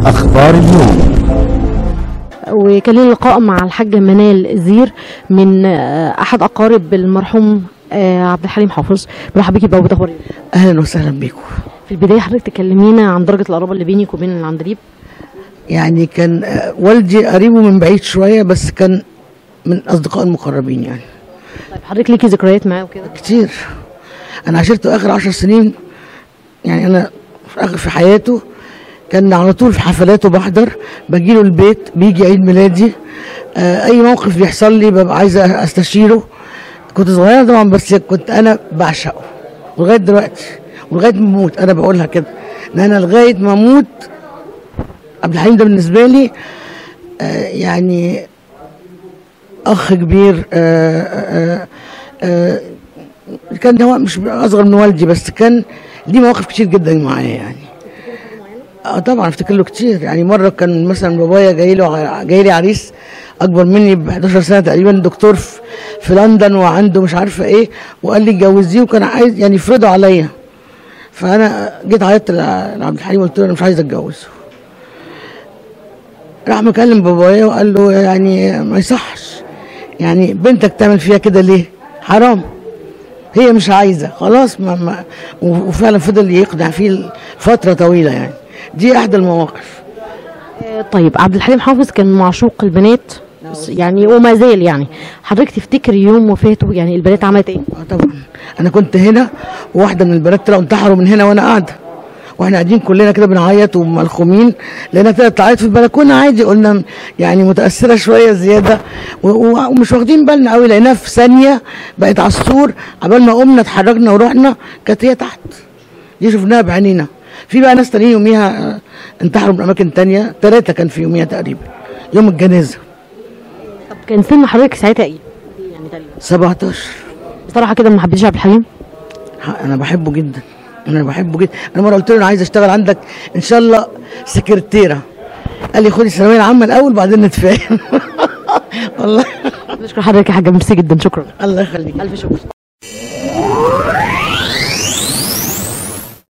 أخبار اليوم وكان لي لقاء مع الحاجة منال زير من آه، أحد أقارب المرحوم آه، عبد الحليم حافظ برحب بيكي بقى بتخبري اهلا وسهلا بيكم في البداية حضرتك تكلمينا عن درجة القرابة اللي بينك وبين العندليب يعني كان آه، والدي قريبه من بعيد شويه بس كان من اصدقاء المقربين يعني طيب حضرتك ليكي ذكريات معاه وكده كتير انا عشرته اخر عشر سنين يعني انا في اخر في حياته كان على طول في حفلاته بحضر باجي له البيت بيجي عيد ميلادي آه اي موقف بيحصل لي ببقى عايزه استشيره كنت صغيره طبعا بس كنت انا بعشقه ولغايه دلوقتي ولغايه ما اموت انا بقولها كده ان انا لغايه ما اموت عبد الحليم ده بالنسبه لي آه يعني اخ كبير آه آه آه كان هو مش اصغر من والدي بس كان ليه مواقف كتير جدا معايا يعني اه طبعا افتكر له كتير يعني مره كان مثلا بابايا جاي له جاي لي عريس اكبر مني ب 11 سنه تقريبا دكتور في, في لندن وعنده مش عارفه ايه وقال لي اتجوزيه وكان عايز يعني يفرضه عليا فانا جيت عيطت لعبد الحليم قلت له انا مش عايز اتجوزه راح مكلم بابايا وقال له يعني ما يصحش يعني بنتك تعمل فيها كده ليه حرام هي مش عايزه خلاص ما ما وفعلا فضل يقنع فيه فتره طويله يعني دي احدى المواقف آه، طيب عبد الحليم حافظ كان معشوق البنات بس يعني وما زال يعني حضرتك تفتكري يوم وفاته يعني البنات عملت ايه؟ اه طبعا انا كنت هنا وواحده من البنات طلعوا انتحروا من هنا وانا قاعده واحنا قاعدين كلنا كده بنعيط وملخومين لانها طلعت تعيط في البلكونه عادي قلنا يعني متاثره شويه زياده و- و- ومش واخدين بالنا قوي لانها في ثانيه بقت على السور عبال ما قمنا اتحركنا ورحنا كانت هي تحت دي شفناها بعينينا في بقى ناس تانيين يوميها آه، انتحروا من اماكن تانية ثلاثه كان في يوميها تقريبا يوم الجنازه طب كان سن حضرتك ساعتها ايه؟ يعني تقريبا 17 بصراحة كده ما حبيتيش عبد الحليم؟ ح- انا بحبه جدا انا بحبه جدا انا مره قلت له انا عايز اشتغل عندك ان شاء الله سكرتيره قال لي خدي الثانويه العامه الاول بعدين نتفاهم والله بشكر حضرتك يا حاجة ميرسي جدا شكرا الله يخليك ألف شكر